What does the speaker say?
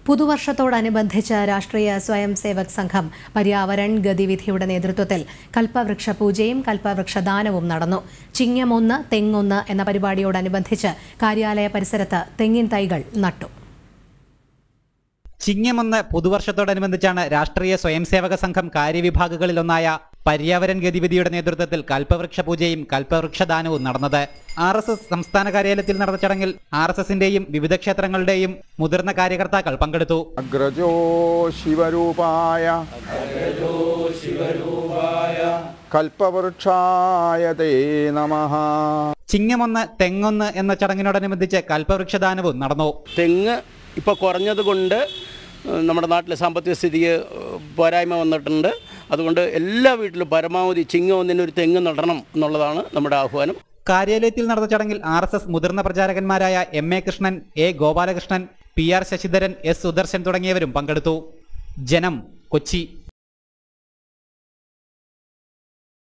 പുതുവർഷത്തോടനുബന്ധിച്ച് രാഷ്ട്രീയ സ്വയം സേവക് സംഘം പര്യാവരൺ ഗതിവിധിയുടെ നേതൃത്വത്തിൽ കൽപ്പവൃക്ഷ പൂജയും കൽപ്പവൃക്ഷ ദാനവും നടന്നു ചിങ്ങമൊന്ന് തെങ്ങൊന്ന് എന്ന പരിപാടിയോടനുബന്ധിച്ച് കാര്യാലയ പരിസരത്ത് തെങ്ങിൻ തൈകൾ നട്ടു ചിങ്ങമൊന്ന് പുതുവർഷത്തോടനുബന്ധിച്ചാണ് രാഷ്ട്രീയ സ്വയംസേവക സംഘം കാര്യവിഭാഗങ്ങളിലൊന്നായ പര്യാവരൺ ഗതിവിധിയുടെ നേതൃത്വത്തിൽ കൽപ്പവൃക്ഷ പൂജയും കൽപ്പവൃക്ഷ ദാനവും നടന്നത് ആർ എസ് എസ് സംസ്ഥാന കാര്യാലയത്തിൽ നടന്ന ചടങ്ങിൽ ആർ എസ് എസിന്റെയും വിവിധ ക്ഷേത്രങ്ങളുടെയും മുതിർന്ന കാര്യകർത്താക്കൾ പങ്കെടുത്തു അഗ്രജോ ശിവരൂപായ കൽപ്പവൃക്ഷായ തേ നമഃ ചിങ്ങമൊന്ന് തെങ്ങൊന്ന് എന്ന ചടങ്ങിനോടനുബന്ധിച്ച് കൽപ്പവൃക്ഷ ദാനവും നടന്നു തെങ്ങ് ഇപ്പോൾ കുറഞ്ഞത് കൊണ്ട് ഏഹ്, നമ്മുടെ നാട്ടിലെ സാമ്പത്തിക സ്ഥിതിക്ക് ഏഹ്, പോരായ്മ വന്നിട്ടുണ്ട് അതുകൊണ്ട് എല്ലാ വീട്ടിലും പരമാവധി ചിങ്ങ ഒന്നിന് ഒരു തെങ്ങ് നടണം എന്നുള്ളതാണ് നമ്മുടെ ആഹ്വാനം കാര്യാലയത്തിൽ നടന്ന ചടങ്ങിൽ ആർ എസ് എസ് മുതിർന്ന പ്രചാരകന്മാരായ M A Krishnan A Gopalakrishnan P R Sasidharan S Sudarshan തുടങ്ങിയവരും പങ്കെടുത്തു ജനം കൊച്ചി